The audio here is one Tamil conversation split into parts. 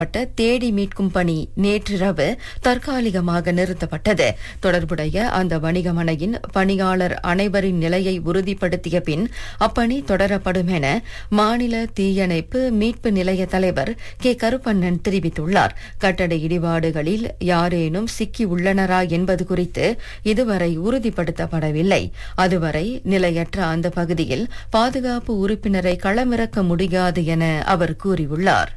பட்ட தேடி மீட்கும் பணி நேற்றிரவு தற்காலிகமாக நிறுத்தப்பட்டது தொடர்புடைய அந்த வணிகமனையின் பணியாளர் அனைவரின் நிலையை உறுதிப்படுத்திய பின் அப்பணி தொடரப்படும் என மாநில தீயணைப்பு மீட்பு நிலைய தலைவர் கே கருப்பண்ணன் தெரிவித்துள்ளார் கட்டட இடிபாடுகளில் யாரேனும் சிக்கி உள்ளனரா என்பது குறித்து இதுவரை உறுதிப்படுத்தப்படவில்லை அதுவரை நிலையற்ற அந்த பகுதியில் பாதுகாப்பு உறுப்பினரை களமிறக்க முடியாது என அவர் கூறியுள்ளார்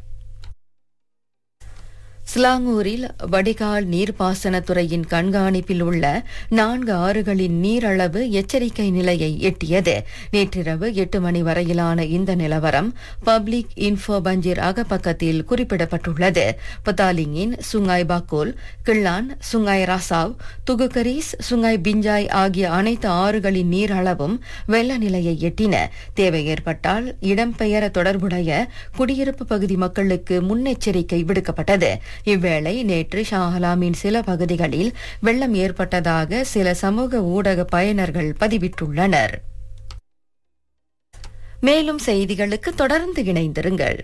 ஸ்லாங்கூரில் வடிகால் நீர்ப்பாசனத்துறையின் கண்காணிப்பில் உள்ள நான்கு ஆறுகளின் நீரளவு எச்சரிக்கை நிலையை எட்டியது நேற்றிரவு எட்டு மணி வரையிலான இந்த நிலவரம் பப்ளிக் இன்ஃபோ பஞ்சீர் அகப்பக்கத்தில் குறிப்பிடப்பட்டுள்ளது பத்தாலிங்கின் சுங்காய் பாக்கோல் கிள்ளான் சுங்காய் ராசாவ் துகுகரீஸ் சுங்காய் பிஞ்சாய் ஆகிய அனைத்து ஆறுகளின் நீரளவும் வெள்ள நிலையை எட்டின தேவை ஏற்பட்டால் இடம்பெயர தொடர்புடைய குடியிருப்பு பகுதி மக்களுக்கு முன்னெச்சரிக்கை விடுக்கப்பட்டது இவ்வேளை நேற்று ஷாஹலாமின் சில பகுதிகளில் வெள்ளம் ஏற்பட்டதாக சில சமூக ஊடக பயனர்கள் பதிவிட்டுள்ளனர் மேலும் செய்திகளுக்கு தொடர்ந்து இணைந்திருங்கள்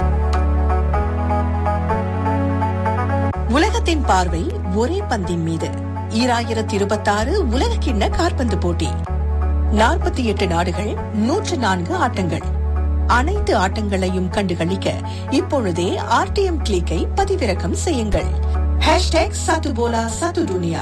உலகத்தின் பார்வை ஒரே பந்தின் மீது ஈராயிரத்தி இருபத்தாறு உலக கிண்ண காற்பந்து போட்டி நாற்பத்தி எட்டு நாடுகள் நூற்று நான்கு ஆட்டங்கள் அனைத்து ஆட்டங்களையும் கண்டுகளிக்க இப்பொழுதே ஆர்டிஎம் கிளிக்கை பதிவிறக்கம் செய்யுங்கள் ஹேஷ்டேக் சத்துபோலா சத்து துனியா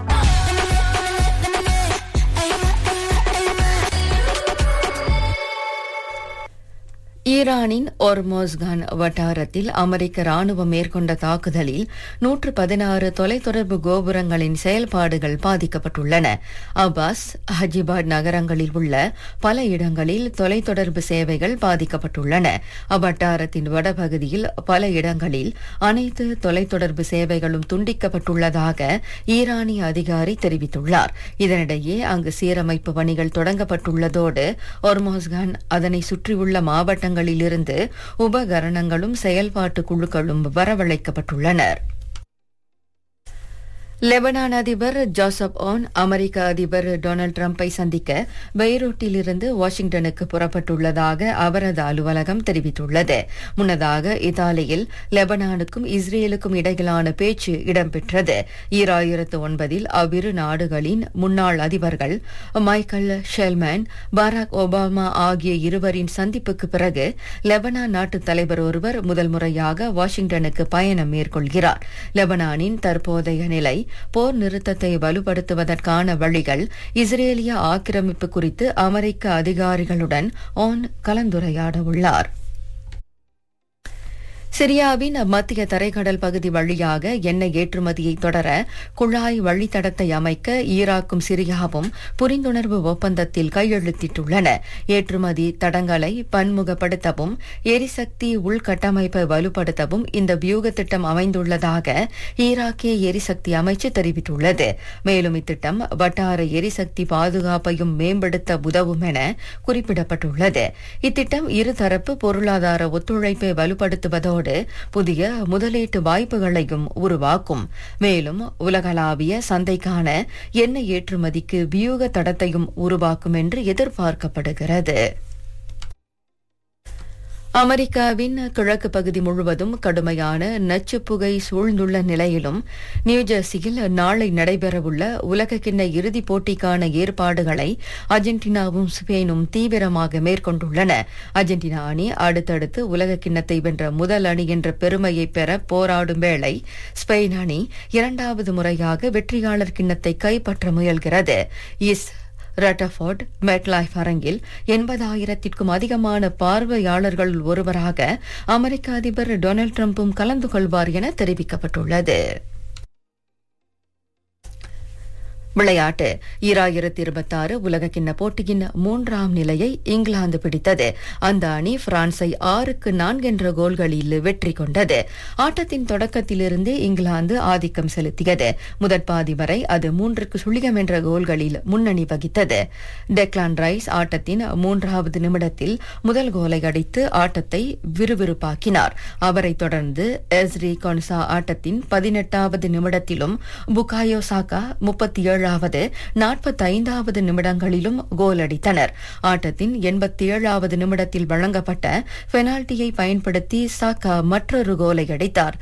ஈரானின் ஒர்மோஸ்கான் வட்டாரத்தில் அமெரிக்க ராணுவம் மேற்கொண்ட தாக்குதலில் நூற்று பதினாறு தொலைத்தொடர்பு கோபுரங்களின் செயல்பாடுகள் பாதிக்கப்பட்டுள்ளன அப்பாஸ் ஹஜிபாட் நகரங்களில் உள்ள பல இடங்களில் தொலைத்தொடர்பு சேவைகள் பாதிக்கப்பட்டுள்ளன அவ்வட்டாரத்தின் வடபகுதியில் பல இடங்களில் அனைத்து தொலைத்தொடர்பு சேவைகளும் துண்டிக்கப்பட்டுள்ளதாக ஈரானிய அதிகாரி தெரிவித்துள்ளார் இதனிடையே அங்கு சீரமைப்பு பணிகள் தொடங்கப்பட்டுள்ளதோடு ஒர்மோஸ்கான் அதனை சுற்றியுள்ள மாவட்டங்கள் மாவட்டங்களிலிருந்து உபகரணங்களும் செயல்பாட்டு குழுக்களும் வரவழைக்கப்பட்டுள்ளனர் லெபனான் அதிபர் ஜோசப் ஓன் அமெரிக்க அதிபர் டொனால்டு டிரம்பை சந்திக்க பெய்ரூட்டிலிருந்து வாஷிங்டனுக்கு புறப்பட்டுள்ளதாக அவரது அலுவலகம் தெரிவித்துள்ளது முன்னதாக இத்தாலியில் லெபனானுக்கும் இஸ்ரேலுக்கும் இடையிலான பேச்சு இடம்பெற்றது ஈராயிரத்து ஒன்பதில் அவ்விரு நாடுகளின் முன்னாள் அதிபர்கள் மைக்கேல் ஷெல்மேன் பராக் ஒபாமா ஆகிய இருவரின் சந்திப்புக்கு பிறகு லெபனான் நாட்டு தலைவர் ஒருவர் முதல் முறையாக வாஷிங்டனுக்கு பயணம் மேற்கொள்கிறார் லெபனானின் தற்போதைய நிலை போர் நிறுத்தத்தை வலுப்படுத்துவதற்கான வழிகள் இஸ்ரேலிய ஆக்கிரமிப்பு குறித்து அமெரிக்க அதிகாரிகளுடன் ஆன் கலந்துரையாட உள்ளார் சிரியாவின் மத்திய தரைக்கடல் பகுதி வழியாக எண்ணெய் ஏற்றுமதியை தொடர குழாய் வழித்தடத்தை அமைக்க ஈராக்கும் சிரியாவும் புரிந்துணர்வு ஒப்பந்தத்தில் கையெழுத்திட்டுள்ளன ஏற்றுமதி தடங்களை பன்முகப்படுத்தவும் எரிசக்தி உள்கட்டமைப்பை வலுப்படுத்தவும் இந்த வியூக திட்டம் அமைந்துள்ளதாக ஈராக்கிய எரிசக்தி அமைச்சு தெரிவித்துள்ளது மேலும் இத்திட்டம் வட்டார எரிசக்தி பாதுகாப்பையும் மேம்படுத்த உதவும் என குறிப்பிடப்பட்டுள்ளது இத்திட்டம் இருதரப்பு பொருளாதார ஒத்துழைப்பை வலுப்படுத்துவதோடு இதோடு புதிய முதலீட்டு வாய்ப்புகளையும் உருவாக்கும் மேலும் உலகளாவிய சந்தைக்கான எண்ணெய் ஏற்றுமதிக்கு வியூக தடத்தையும் உருவாக்கும் என்று எதிர்பார்க்கப்படுகிறது அமெரிக்காவின் கிழக்கு பகுதி முழுவதும் கடுமையான நச்சுப்புகை சூழ்ந்துள்ள நிலையிலும் நியூஜெர்சியில் நாளை நடைபெறவுள்ள உலகக்கிண்ண இறுதிப் போட்டிக்கான ஏற்பாடுகளை அர்ஜென்டினாவும் ஸ்பெயினும் தீவிரமாக மேற்கொண்டுள்ளன அர்ஜென்டினா அணி அடுத்தடுத்து உலகக்கிண்ணத்தை வென்ற முதல் அணி என்ற பெருமையை பெற போராடும் வேளை ஸ்பெயின் அணி இரண்டாவது முறையாக வெற்றியாளர் கிண்ணத்தை கைப்பற்ற முயல்கிறது இஸ் ரட்டஃபோர்ட் மெட்லைஃப் அரங்கில் எண்பதாயிரத்திற்கும் அதிகமான பார்வையாளர்கள் ஒருவராக அமெரிக்க அதிபர் டொனால்டு டிரம்பும் கலந்து கொள்வார் என தெரிவிக்கப்பட்டுள்ளது விளையாட்டு ஈராயிரத்தி இருபத்தாறு உலகக்கிண்ண போட்டியின் மூன்றாம் நிலையை இங்கிலாந்து பிடித்தது அந்த அணி பிரான்சை ஆறுக்கு நான்கு என்ற கோல்களில் வெற்றி கொண்டது ஆட்டத்தின் தொடக்கத்திலிருந்தே இங்கிலாந்து ஆதிக்கம் செலுத்தியது முதற்பாதி வரை அது மூன்றுக்கு சுழியம் என்ற கோல்களில் முன்னணி வகித்தது டெக்லான் ரைஸ் ஆட்டத்தின் மூன்றாவது நிமிடத்தில் முதல் கோலை அடித்து ஆட்டத்தை விறுவிறுப்பாக்கினார் அவரைத் தொடர்ந்து எஸ்ரி கொன்சா ஆட்டத்தின் பதினெட்டாவது நிமிடத்திலும் புகாயோ சாக்கா முப்பத்தி ஏழு ஏழாவது நாற்பத்தைந்தாவது நிமிடங்களிலும் கோல் அடித்தனர் ஆட்டத்தின் எண்பத்தி ஏழாவது நிமிடத்தில் வழங்கப்பட்ட பெனால்டியை பயன்படுத்தி சாக்கா மற்றொரு கோலை அடித்தார்